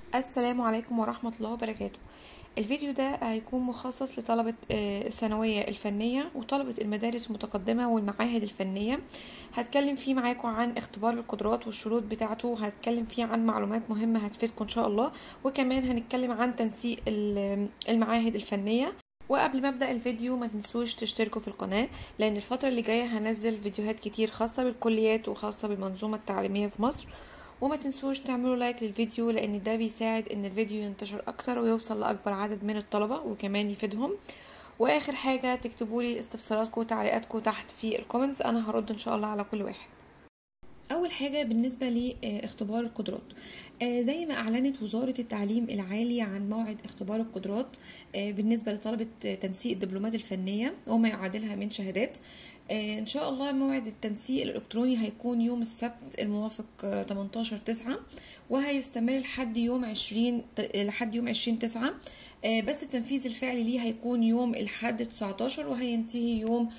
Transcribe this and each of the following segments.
السلام عليكم ورحمة الله وبركاته الفيديو ده هيكون مخصص لطلبة آه، الثانوية الفنية وطلبة المدارس المتقدمة والمعاهد الفنية هتكلم فيه معاكم عن اختبار القدرات والشروط بتاعته وهتكلم فيه عن معلومات مهمة هتفيدكم ان شاء الله وكمان هنتكلم عن تنسيق ال- المعاهد الفنية وقبل ما ابدا الفيديو ما تنسوش تشتركوا في القناه لان الفتره اللي جايه هنزل فيديوهات كتير خاصه بالكليات وخاصه بالمنظومه التعليميه في مصر وما تنسوش تعملوا لايك للفيديو لان ده بيساعد ان الفيديو ينتشر اكتر ويوصل لاكبر عدد من الطلبه وكمان يفيدهم واخر حاجه تكتبوا لي استفساراتكم وتعليقاتكم تحت في الكومنتس انا هرد ان شاء الله على كل واحد اول حاجه بالنسبه لاختبار القدرات آه، زي ما اعلنت وزاره التعليم العالي عن موعد اختبار القدرات آه، بالنسبه لطلبه تنسيق الدبلومات الفنيه وما يعادلها من شهادات آه، ان شاء الله موعد التنسيق الالكتروني هيكون يوم السبت الموافق آه، 18 9 وهيستمر لحد يوم 20 ت- لحد يوم 20 9 آه، بس التنفيذ الفعلي ليه هيكون يوم الحد 19 وهينتهي يوم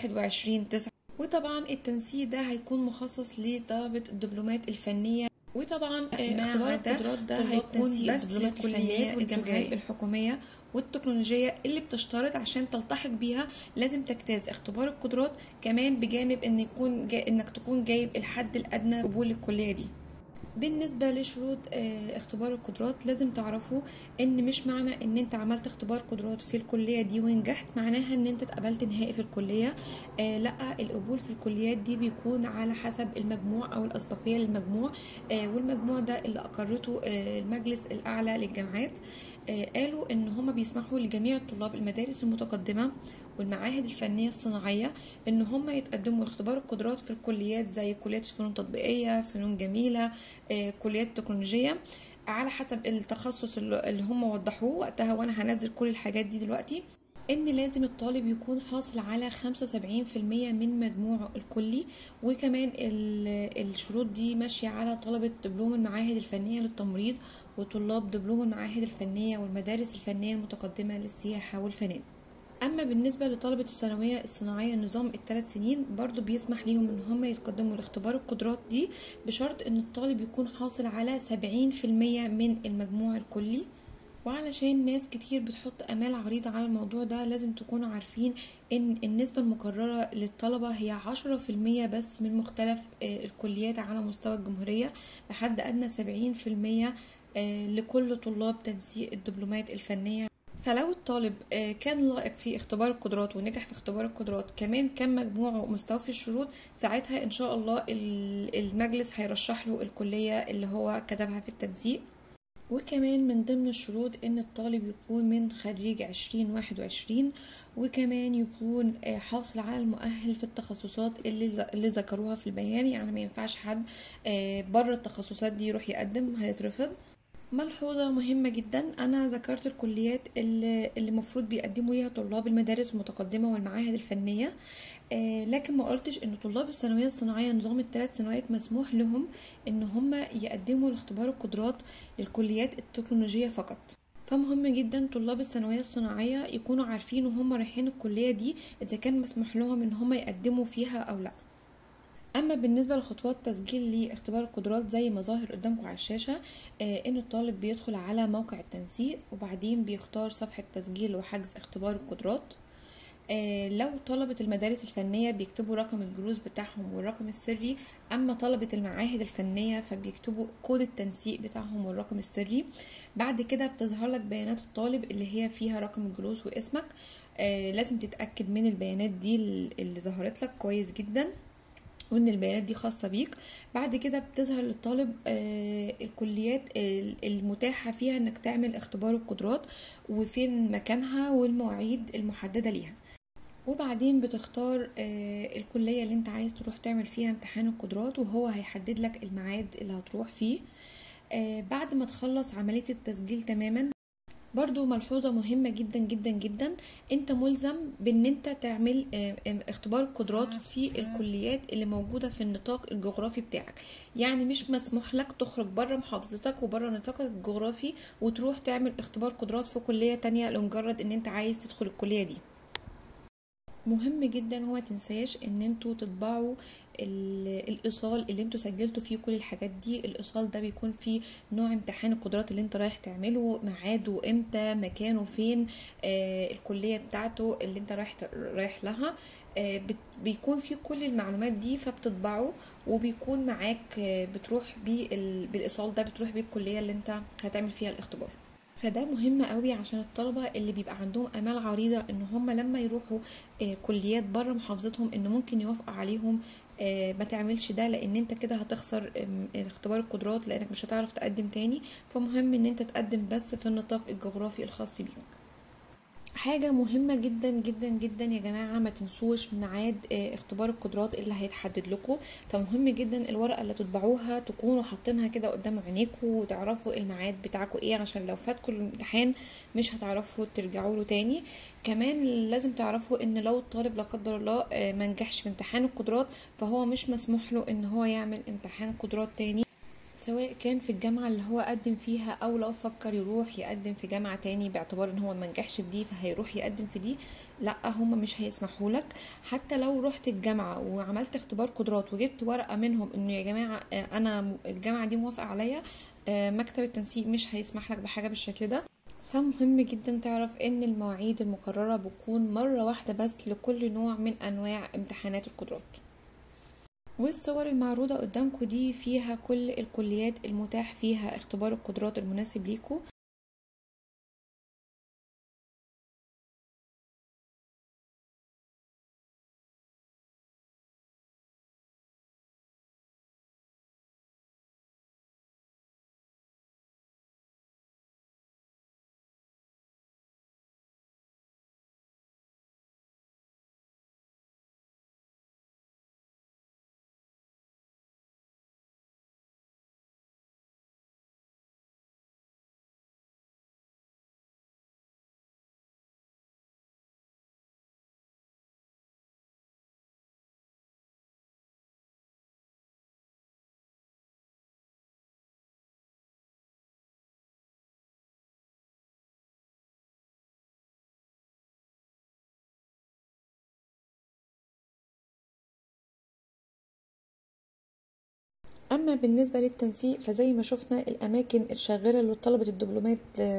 21 9 وطبعا التنسيق ده هيكون مخصص لطلبة الدبلومات الفنية وطبعا آه، مع اختبار ده القدرات ده طلاب هيكون تنسيق بس الدبلومات للكليات الفنية والجامعات التجارية. الحكومية والتكنولوجية اللي بتشترط عشان تلتحق بيها لازم تجتاز اختبار القدرات كمان بجانب ان يكون جا انك تكون جايب الحد الادنى قبول الكلية دي بالنسبة لشروط آه، اختبار القدرات لازم تعرفوا ان مش معنى ان انت عملت اختبار قدرات في الكلية دي ونجحت معناها ان انت اتقبلت نهائي في الكلية آه لا القبول في الكليات دي بيكون على حسب المجموع او الاسبقية للمجموع آه والمجموع ده اللي اقرته آه المجلس الاعلى للجامعات آه قالوا ان هم بيسمحوا لجميع الطلاب المدارس المتقدمة والمعاهد الفنية الصناعية ان هم يتقدموا لاختبار القدرات في الكليات زي كليات الفنون التطبيقية فنون جميلة آه، كليات تكنولوجية على حسب التخصص اللي اللي هم وضحوه وقتها وانا هنزل كل الحاجات دي دلوقتي ان لازم الطالب يكون حاصل على 75% من مجموعه الكلي وكمان ال- الشروط دي ماشية على طلبة دبلوم المعاهد الفنية للتمريض وطلاب دبلوم المعاهد الفنية والمدارس الفنية المتقدمة للسياحة والفنادق اما بالنسبه لطلبه الثانويه الصناعيه نظام الثلاث سنين برضو بيسمح ليهم ان هم يتقدموا لاختبار القدرات دي بشرط ان الطالب يكون حاصل على 70% من المجموع الكلي وعلشان ناس كتير بتحط امال عريضة على الموضوع ده لازم تكونوا عارفين ان النسبة المقررة للطلبة هي عشرة في المية بس من مختلف آه، الكليات على مستوى الجمهورية لحد ادنى سبعين في المية لكل طلاب تنسيق الدبلومات الفنية فلو الطالب آه، كان لائق في اختبار القدرات ونجح في اختبار القدرات كمان كان مجموعه مستوفي الشروط ساعتها ان شاء الله ال- المجلس هيرشح له الكلية اللي هو كتبها في التنسيق وكمان من ضمن الشروط ان الطالب يكون من خريج عشرين واحد وعشرين وكمان يكون آه، حاصل على المؤهل في التخصصات اللي ز- اللي ذكروها في البيان يعني ما ينفعش حد آه، بره التخصصات دي يروح يقدم هيترفض ملحوظة مهمة جدا أنا ذكرت الكليات اللي اللي المفروض بيقدموا ليها طلاب المدارس المتقدمة والمعاهد الفنية آه، لكن ما قلتش إن طلاب الثانوية الصناعية نظام الثلاث سنوات مسموح لهم إن هم يقدموا لاختبار القدرات للكليات التكنولوجية فقط فمهم جدا طلاب الثانوية الصناعية يكونوا عارفين وهم رايحين الكلية دي إذا كان مسموح لهم إن هم يقدموا فيها أو لأ اما بالنسبه لخطوات تسجيل لاختبار القدرات زي ما ظاهر قدامكم على الشاشه آه ان الطالب بيدخل على موقع التنسيق وبعدين بيختار صفحه تسجيل وحجز اختبار القدرات آه لو طلبة المدارس الفنية بيكتبوا رقم الجلوس بتاعهم والرقم السري أما طلبة المعاهد الفنية فبيكتبوا كود التنسيق بتاعهم والرقم السري بعد كده بتظهر لك بيانات الطالب اللي هي فيها رقم الجلوس واسمك آه لازم تتأكد من البيانات دي اللي ظهرت لك كويس جدا وان البيانات دي خاصة بيك بعد كده بتظهر للطالب آه، الكليات ال- المتاحة فيها انك تعمل اختبار القدرات وفين مكانها والمواعيد المحددة ليها وبعدين بتختار آه، الكلية اللي انت عايز تروح تعمل فيها امتحان القدرات وهو هيحدد لك الميعاد اللي هتروح فيه آه، بعد ما تخلص عملية التسجيل تماما برضو ملحوظة مهمة جدا جدا جدا انت ملزم بان انت تعمل آه، آه، اختبار قدرات في الكليات اللي موجودة في النطاق الجغرافي بتاعك يعني مش مسموح لك تخرج بره محافظتك وبره نطاقك الجغرافي وتروح تعمل اختبار قدرات في كلية تانية لمجرد ان انت عايز تدخل الكلية دي مهم جدا هو تنساش ان انتوا تطبعوا الايصال اللي انتوا سجلتوا فيه كل الحاجات دي الايصال ده بيكون فيه نوع امتحان القدرات اللي انت رايح تعمله ميعاده امتى مكانه فين آه الكليه بتاعته اللي انت رايح رايح لها آه بيكون فيه كل المعلومات دي فبتطبعه وبيكون معاك آه بتروح بيه بالايصال ده بتروح بيه الكليه اللي انت هتعمل فيها الاختبار فده مهم قوي عشان الطلبة اللي بيبقى عندهم امال عريضة ان هم لما يروحوا آه كليات بره محافظتهم ان ممكن يوافقوا عليهم آه ما تعملش ده لان انت كده هتخسر اختبار القدرات لانك مش هتعرف تقدم تاني فمهم ان انت تقدم بس في النطاق الجغرافي الخاص بيهم حاجة مهمة جدا جدا جدا يا جماعة ما تنسوش ميعاد اختبار القدرات اللي هيتحدد لكم فمهم جدا الورقة اللي تطبعوها تكونوا حاطينها كده قدام عينيكم وتعرفوا الميعاد بتاعكم ايه عشان لو فاتكم الامتحان مش هتعرفوا ترجعوا له تاني كمان لازم تعرفوا ان لو الطالب لا قدر الله ما نجحش في امتحان القدرات فهو مش مسموح له ان هو يعمل امتحان قدرات تاني سواء كان في الجامعة اللي هو قدم فيها أو لو فكر يروح يقدم في جامعة تاني باعتبار إن هو منجحش في دي فهيروح يقدم في دي لأ هما مش هيسمحوا لك حتى لو رحت الجامعة وعملت اختبار قدرات وجبت ورقة منهم إنه يا جماعة أنا الجامعة دي موافقة عليا مكتب التنسيق مش هيسمح لك بحاجة بالشكل ده فمهم جدا تعرف ان المواعيد المقررة بتكون مرة واحدة بس لكل نوع من انواع امتحانات القدرات والصور المعروضة قدامكم دي فيها كل الكليات المتاح فيها اختبار القدرات المناسب ليكم اما بالنسبه للتنسيق فزي ما شفنا الاماكن الشاغره لطلبه الدبلومات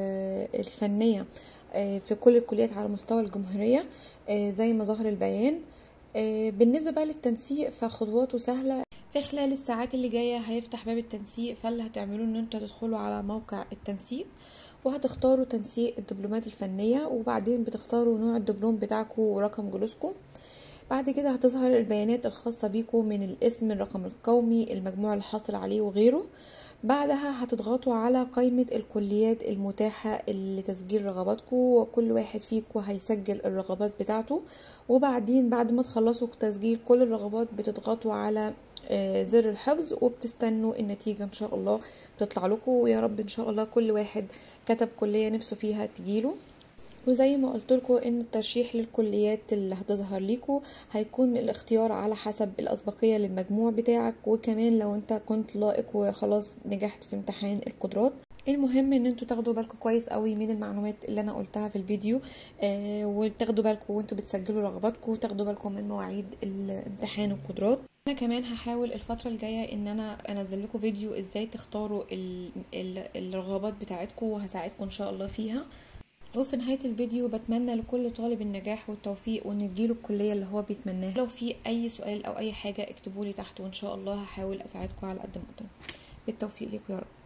الفنيه في كل الكليات على مستوى الجمهوريه زي ما ظهر البيان بالنسبه بقى للتنسيق فخطواته سهله في خلال الساعات اللي جايه هيفتح باب التنسيق فاللي هتعملوه ان انتوا هتدخلوا على موقع التنسيق وهتختاروا تنسيق الدبلومات الفنيه وبعدين بتختاروا نوع الدبلوم بتاعكم ورقم جلوسكم بعد كده هتظهر البيانات الخاصة بيكم من الاسم الرقم القومي المجموع الحاصل عليه وغيره بعدها هتضغطوا على قائمة الكليات المتاحة لتسجيل رغباتكم وكل واحد فيكم هيسجل الرغبات بتاعته وبعدين بعد ما تخلصوا تسجيل كل الرغبات بتضغطوا على زر الحفظ وبتستنوا النتيجة ان شاء الله بتطلع لكم ويا رب ان شاء الله كل واحد كتب كلية نفسه فيها تجيله وزي ما قلت لكم ان الترشيح للكليات اللي هتظهر ليكم هيكون الاختيار على حسب الاسبقيه للمجموع بتاعك وكمان لو انت كنت لائق وخلاص نجحت في امتحان القدرات المهم ان انتوا تاخدوا بالكم كويس قوي من المعلومات اللي انا قلتها في الفيديو آه وتاخدوا بالكم وانتوا بتسجلوا رغباتكم وتاخدوا بالكم من مواعيد امتحان القدرات انا كمان هحاول الفتره الجايه ان انا انزل لكم فيديو ازاي تختاروا ال ال الرغبات بتاعتكم وهساعدكم ان شاء الله فيها وفي نهاية الفيديو بتمنى لكل طالب النجاح والتوفيق وان تجيله الكلية اللي هو بيتمناها لو في اي سؤال او اي حاجة اكتبولي تحت وان شاء الله هحاول اساعدكم على قد ما اقدر بالتوفيق ليكم يا رب